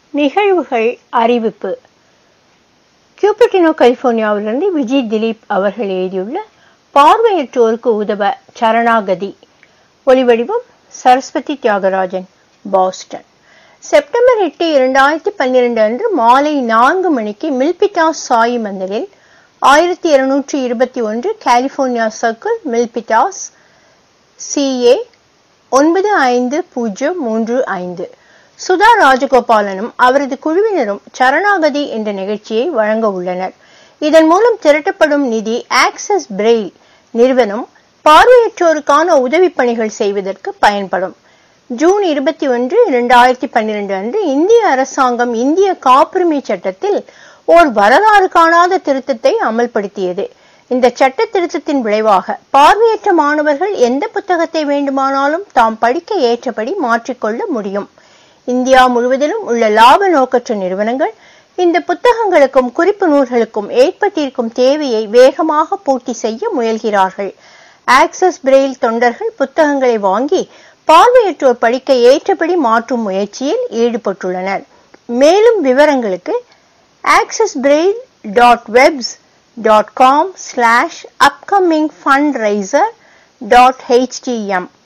நிகழ்வுகள் அறிவிப்பு கியூபர்டினோ கலிபோர்னியாவிலிருந்து விஜய் திலீப் அவர்கள் எழுதியுள்ள பார்வையற்றோருக்கு உதவ சரணாகதி ஒலிவடிவம் சரஸ்வதி தியாகராஜன் பாஸ்டன் செப்டம்பர் எட்டு இரண்டாயிரத்தி பன்னிரண்டு அன்று மாலை நான்கு மணிக்கு மில்பிட்டாஸ் சாயி மந்தலில் ஆயிரத்தி இருநூற்றி இருபத்தி ஒன்று கலிபோர்னியா சர்க்கிள் மில்பிட்டாஸ் சிஏ ஒன்பது ஐந்து பூஜ்ஜியம் மூன்று ஐந்து சுதா ராஜகோபாலனும் அவரது குழுவினரும் சரணாகதி என்ற நிகழ்ச்சியை வழங்க உள்ளனர் இதன் மூலம் திரட்டப்படும் நிதி ஆக்சஸ் பிரெயில் நிறுவனம் பார்வையற்றோருக்கான உதவி பணிகள் செய்வதற்கு பயன்படும் ஜூன் இருபத்தி ஒன்று இரண்டாயிரத்தி பன்னிரண்டு அன்று இந்திய அரசாங்கம் இந்திய காப்புரிமை சட்டத்தில் ஓர் வரலாறு காணாத திருத்தத்தை அமல்படுத்தியது இந்த சட்ட திருத்தத்தின் விளைவாக பார்வையற்ற மாணவர்கள் எந்த புத்தகத்தை வேண்டுமானாலும் தாம் படிக்க ஏற்றபடி மாற்றிக்கொள்ள முடியும் இந்தியா முழுவதிலும் உள்ள லாப நோக்கற்ற நிறுவனங்கள் இந்த புத்தகங்களுக்கும் குறிப்பு நூல்களுக்கும் ஏற்பட்டிருக்கும் தேவையை வேகமாக பூர்த்தி செய்ய முயல்கிறார்கள் ஆக்சஸ் பிரெயில் தொண்டர்கள் புத்தகங்களை வாங்கி பார்வையற்றோர் படிக்க ஏற்றபடி மாற்றும் முயற்சியில் ஈடுபட்டுள்ளனர் மேலும் விவரங்களுக்கு access braille dot webs dot com slash upcoming fund raiser dot HDM